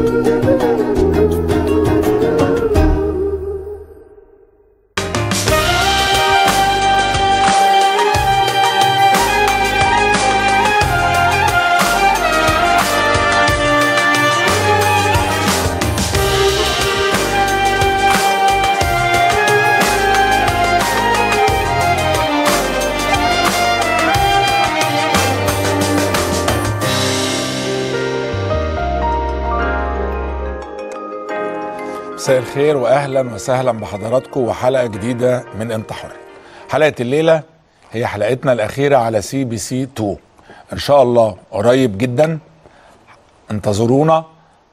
مساء الخير واهلا وسهلا بحضراتكم وحلقه جديده من انت حر. حلقه الليله هي حلقتنا الاخيره على سي بي سي 2 ان شاء الله قريب جدا انتظرونا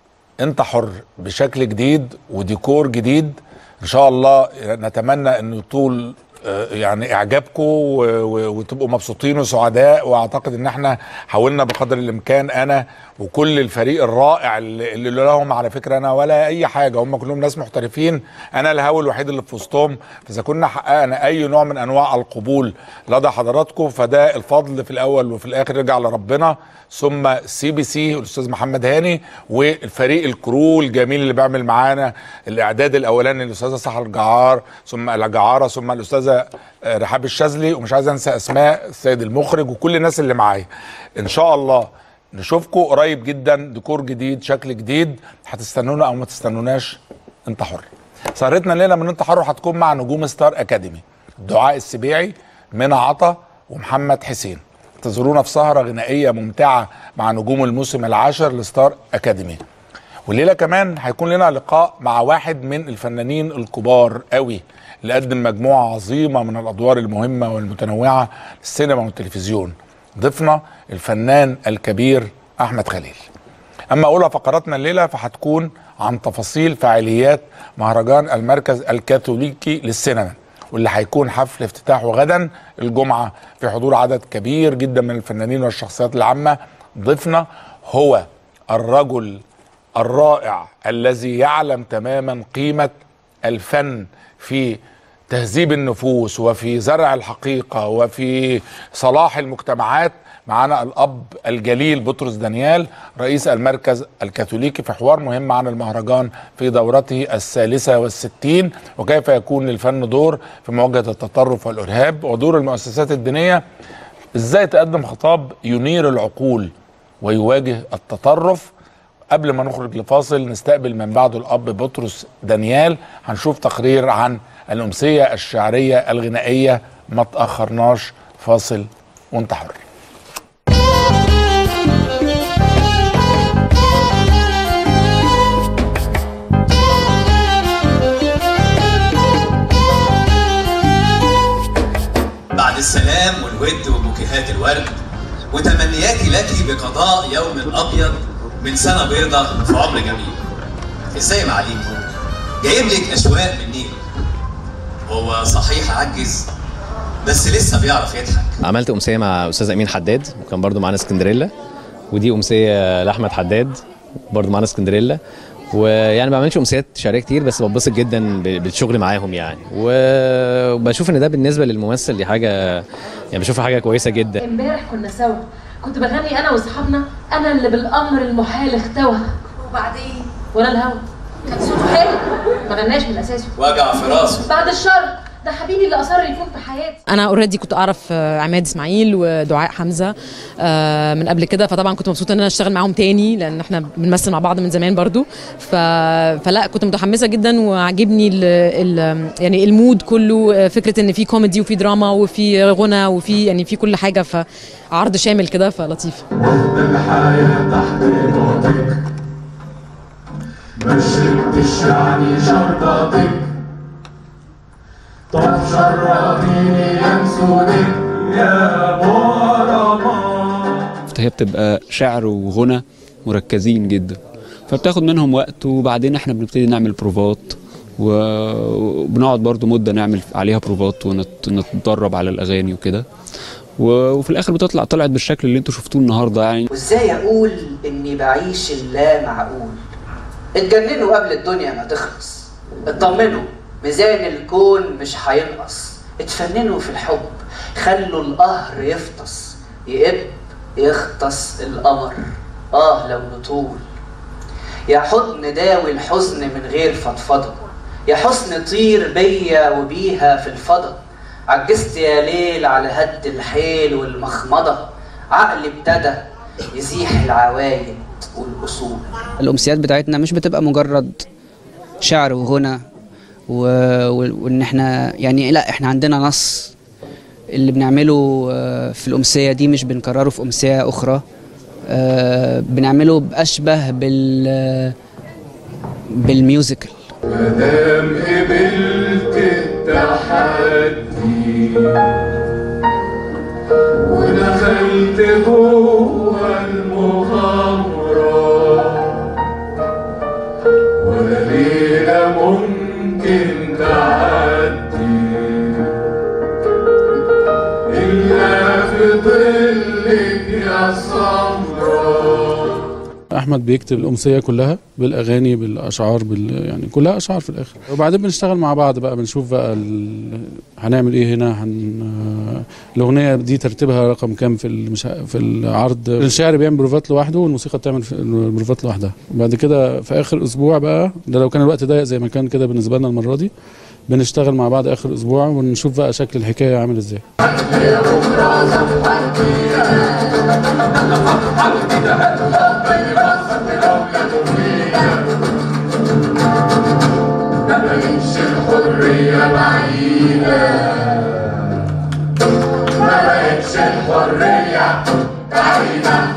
انت حر بشكل جديد وديكور جديد ان شاء الله نتمنى انه طول آه، يعني اعجابكم و- و- وتبقوا مبسوطين وسعداء واعتقد ان احنا حاولنا بقدر الامكان انا وكل الفريق الرائع اللي اللي لهم على فكره انا ولا اي حاجه هم كلهم ناس محترفين انا الهوى الوحيد اللي في وسطهم فاذا كنا حققنا اي نوع من انواع القبول لدى حضراتكم فده الفضل في الاول وفي الاخر يرجع لربنا ثم سي بي سي الاستاذ محمد هاني والفريق الكرو الجميل اللي بيعمل معانا الاعداد الاولاني الاستاذه سحر الجعار ثم الجعاره ثم الاستاذه آه، رحاب الشاذلي ومش عايز انسى اسماء السيد المخرج وكل الناس اللي معايا ان شاء الله نشوفكم قريب جدا ديكور جديد شكل جديد هتستنونا او ما تستنوناش انت حر سهرتنا الليله من انت حر هتكون مع نجوم ستار اكاديمي دعاء السبيعي منى عطا ومحمد حسين انتظرونا في سهره غنائيه ممتعه مع نجوم الموسم العاشر لستار اكاديمي والليله كمان هيكون لنا لقاء مع واحد من الفنانين الكبار قوي اللي قدم مجموعه عظيمه من الادوار المهمه والمتنوعه للسينما والتلفزيون ضيفنا الفنان الكبير احمد خليل اما اولى فقراتنا الليله فهتكون عن تفاصيل فعاليات مهرجان المركز الكاثوليكي للسينما واللي هيكون حفل افتتاحه غدا الجمعه في حضور عدد كبير جدا من الفنانين والشخصيات العامه ضيفنا هو الرجل الرائع الذي يعلم تماما قيمه الفن في تهذيب النفوس وفي زرع الحقيقه وفي صلاح المجتمعات معانا الاب الجليل بطرس دانيال رئيس المركز الكاثوليكي في حوار مهم عن المهرجان في دورته الثالثه والستين وكيف يكون للفن دور في مواجهه التطرف والارهاب ودور المؤسسات الدينيه ازاي تقدم خطاب ينير العقول ويواجه التطرف قبل ما نخرج لفاصل نستقبل من بعده الاب بطرس دانيال هنشوف تقرير عن الامسيه الشعريه الغنائيه ما تاخرناش فاصل وانت حر بعد السلام والود وبوكيهات الورد وتمنياتي لك بقضاء يوم ابيض من سنه بيضة في عمر جميل ازاي معاليك جايب لك اشواق من النيل هو صحيح عجز بس لسه بيعرف يضحك عملت امسيه مع استاذ امين حداد وكان برضو معانا اسكندريلا ودي امسيه لاحمد حداد برضو معانا اسكندريلا ويعني ما بعملش امسيات شعريه كتير بس بتبسط جدا ب- بالشغل معاهم يعني و- وبشوف ان ده بالنسبه للممثل دي حاجه يعني بشوفها حاجه كويسه جدا امبارح كنا سوا كنت بغني انا واصحابنا انا اللي بالامر المحال اختوى وبعدين ولا الهوى كان صوته حلو ما غناش من اساسه وجع في راسه بعد الشر ده حبيبي اللي اصر يكون في حياتي انا اوريدي كنت اعرف آه، عماد اسماعيل ودعاء حمزه آه، من قبل كده فطبعا كنت مبسوطه ان انا اشتغل معاهم تاني لان احنا بنمثل مع بعض من زمان برضو ف... فلا كنت متحمسه جدا وعجبني ال... ال... يعني المود كله آه، فكره ان في كوميدي وفي دراما وفي غنى وفي يعني في كل حاجه فعرض شامل كده فلطيف الحياة تحت ضغطك ما شربتش يعني شرطتك طب شربيني ينسونك يا مغرمات هي بتبقى شعر وغنى مركزين جدا فبتاخد منهم وقت وبعدين احنا بنبتدي نعمل بروفات و- وبنقعد برضو مدة نعمل عليها بروفات ونتدرب على الأغاني وكده و- وفي الآخر بتطلع طلعت بالشكل اللي انتوا شفتوه النهاردة يعني وازاي اقول اني بعيش اللا معقول اتجننوا قبل الدنيا ما تخلص اطمنوا ميزان الكون مش هينقص اتفننوا في الحب خلوا القهر يفطس يقب يختص القمر اه لو نطول يا حضن داوي الحزن من غير فضفضة يا حسن طير بيا وبيها في الفضا عجزت يا ليل على هد الحيل والمخمضة عقلي ابتدى يزيح العوايد والأصول الأمسيات بتاعتنا مش بتبقى مجرد شعر وغنى و... و- وإن إحنا يعني لا إحنا عندنا نص اللي بنعمله آه، في الأمسية دي مش بنكرره في أمسية أخرى آه، بنعمله بأشبه بال بالميوزيكال مادام قبلت التحدي ودخلت جوه المغامرة ولا ليلة ممكن تعدي إلا في ظلك يا سمرة احمد بيكتب الامسيه كلها بالاغاني بالاشعار بال... يعني كلها اشعار في الاخر وبعدين بنشتغل مع بعض بقى بنشوف بقى ال... هنعمل ايه هنا هن... الاغنيه دي ترتيبها رقم كام في ال... مش ه- في العرض الشاعر بيعمل بروفات لوحده والموسيقى بتعمل في البروفات لوحدها بعد كده في اخر اسبوع بقى ده لو كان الوقت ضيق زي ما كان كده بالنسبه لنا المره دي بنشتغل مع بعض اخر اسبوع ونشوف بقى شكل الحكايه عامل ازاي ما بقتش الحرية بعيدة ما بقتش الحرية بعيدة